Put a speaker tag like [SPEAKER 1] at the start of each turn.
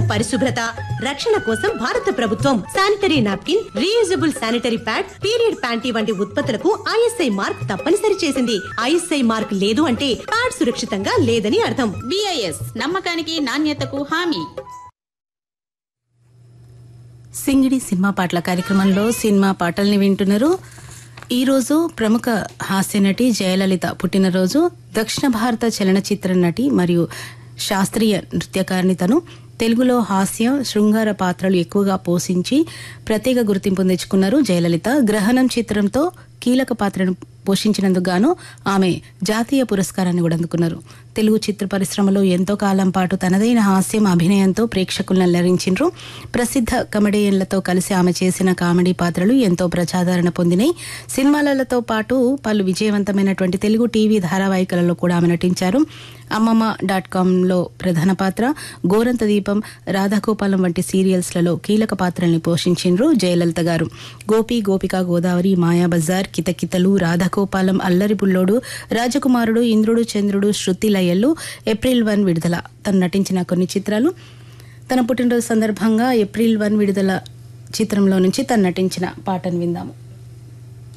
[SPEAKER 1] పరిశుభ్రత రక్షణ కోసం భారత ప్రభుత్వం sanitary napkin reusable sanitary pad period panty వంటి ఉత్పత్తులకు ఐఎస్ఐ మార్క్ తప్పనిసరి చేసింది ఐఎస్ఐ మార్క్ లేదు అంటే ప్యాడ్ సురక్షితంగా లేదని అర్థం
[SPEAKER 2] బిఐఎస్ నమ్మకానికి నాణ్యతకు హామీ
[SPEAKER 3] సింగిడి సినిమా పాటల కార్యక్రమంలో సినిమా పాటల్ని వింటున్నారు ఈరోజు ప్రముఖ హాస్య నటి జయలలిత పుట్టినరోజు దక్షిణ భారత చలనచిత్ర నటి మరియు శాస్త్రీయ నృత్యకారిణి తను తెలుగులో హాస్య శృంగార పాత్రలు ఎక్కువగా పోషించి ప్రత్యేక గుర్తింపు తెచ్చుకున్నారు జయలలిత గ్రహణం చిత్రంతో కీలక పాత్రను పోషించినందుకు గాను ఆమె జాతీయ పురస్కారాన్ని కూడా అందుకున్నారు తెలుగు చిత్ర పరిశ్రమలో ఎంతో కాలం పాటు తనదైన హాస్యం అభినయంతో ప్రేక్షకులను అల్లరించిండ్రు ప్రసిద్ధ కమెడియన్లతో కలిసి ఆమె చేసిన కామెడీ పాత్రలు ఎంతో ప్రజాదరణ పొందినాయి సినిమాలతో పాటు పలు విజయవంతమైనటువంటి తెలుగు టీవీ ధారావాహికలలో కూడా ఆమె నటించారు అమ్మమ్మ డాట్ కామ్లో ప్రధాన పాత్ర గోరంత దీపం రాధాగోపాలం వంటి సీరియల్స్లలో కీలక పాత్రల్ని పోషించిండ్రు జయలలిత గారు గోపి గోపిక గోదావరి మాయాబజార్ కితకితలు రాధాగోపాలం అల్లరి బుల్లోడు రాజకుమారుడు ఇంద్రుడు చంద్రుడు శృతి లయల్లు ఏప్రిల్ వన్ విడుదల తను నటించిన కొన్ని చిత్రాలు తన పుట్టినరోజు సందర్భంగా ఏప్రిల్ వన్ విడుదల చిత్రంలో నుంచి తను నటించిన పాటను విందాము